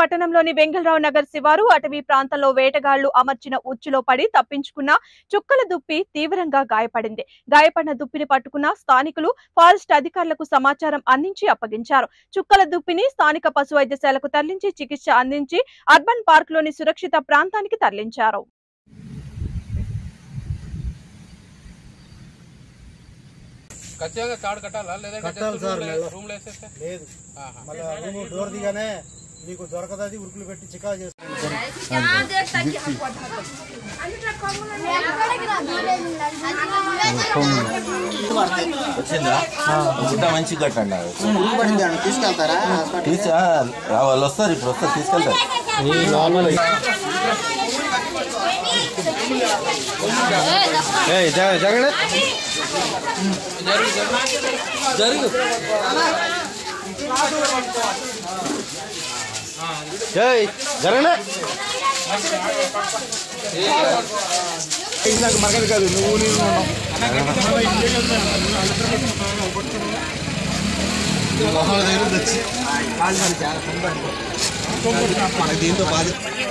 పట్టణంలోని వెంగళరావు నగర్ శివారు అటవీ ప్రాంతంలో వేటగాళ్లు అమర్చిన ఉచ్చులో పడి తప్పించుకున్న చుక్కల దుప్పి తీవ్రంగా గాయపడింది గాయపడిన దుప్పిని పట్టుకున్న స్థానికులు ఫారెస్ట్ అధికారులకు సమాచారం అందించి అప్పగించారు చుక్కల దుప్పిని స్థానిక పశు వైద్యశాలకు తరలించి చికిత్స అందించి అర్బన్ పార్క్ లోని సురక్షిత ప్రాంతానికి తరలించారు ఖచ్చితంగా తాడు కట్టాలా లేదంటే కట్టాలి సార్, మెల్ల. రూమ్ లో వేసేస్తే లేదు ఆహా. మళ్ళీ రూమ్ డోర్ దిగానే మీకు దొరకదది ఉరుకులు పెట్టి చికా చేస్తాను వచ్చిందా గుడ్డ మంచి కట్టండి తీసుకెళ్తారా తీసి ఆ, వాళ్ళు వస్తారు ఇప్పుడు వస్తారు తీసుకెళ్తారు జగన్ జరుగు జగన్ దీంతో బాధ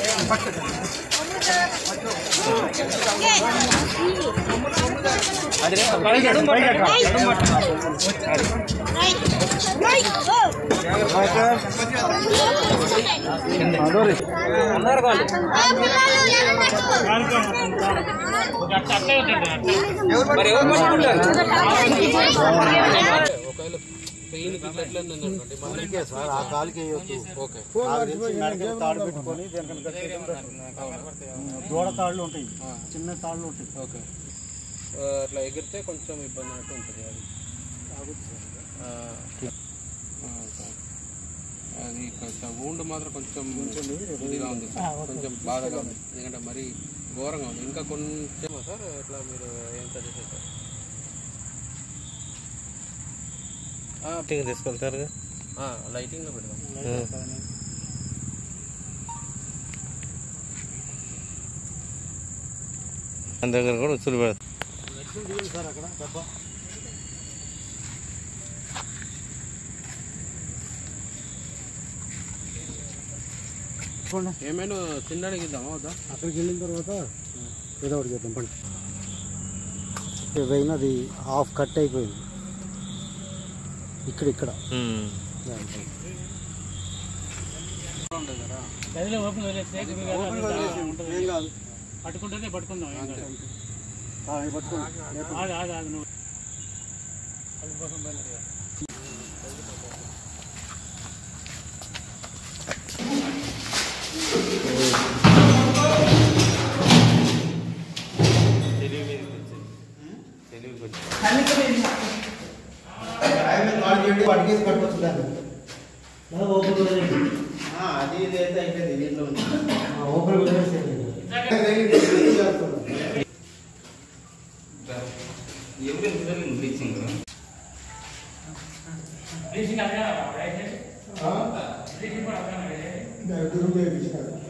ఒకవేళ పెయిన్ గిట్ల ఎట్లా ఉంది అనుకోండి మళ్ళీ సార్ ఆ కాలుకి వేయొద్దు ఓకే నాకు తెలిసి మెడకల్ తాడు పెట్టుకొని దేనికన్నా కట్టేసి దూడ తాళ్ళు ఉంటాయి చిన్న తాళ్ళు ఉంటాయి ఓకే ఆ, అట్లా ఎగిరితే కొంచెం ఇబ్బంది అన్నట్టు ఉంటుంది అది ఆ, ఆ, ఓకే. అది కొంచెం ఊండు మాత్రం కొంచెం ఇదిగా ఉంది సార్ కొంచెం బాధగా ఉంది ఎందుకంటే మరీ ఘోరంగా ఉంది ఇంకా కొంచెం సార్ ఎట్లా మీరు ఏం సజెస్ట్ చేస్తారు తీసుకెళ్తారు లైటింగ్లో పెడదాం మన దగ్గర కూడా ఉచ్చులు పెడతారు సార్ అక్కడ డబ్బా ఏమైనా తినడానికి ఇద్దామా వద్దా అక్కడికి వెళ్ళిన తర్వాత ఏదో ఒకటి చేద్దాం పండి పోయిన అది హాఫ్ కట్ అయిపోయింది ఇక్కడ ఇక్కడ ఏం కాదు పట్టుకుంటేనే పట్టుకుందాం ఏం కాదు. ఆ, ఇది పట్టుకోండి. లేకపోతే ఆగు, ఆగు, ఆగు నువ్వు. అందుకోసం బయలుదేరా. అడిగేసి పట్టుకోవచ్చు దాన్ని మనం ఓపెన్ వదిలేయండి. అది ఇది అయితే అయిపోయింది దీంట్లో ఉంది ఆ, ఓపెన్ వదిలేసేయండి. బ్లీచింగ్ అడగాలా? ఆ? బ్లీచింగ్ కూడా అడగాలా? దాని దురుపయోగం ఇచ్చినారు.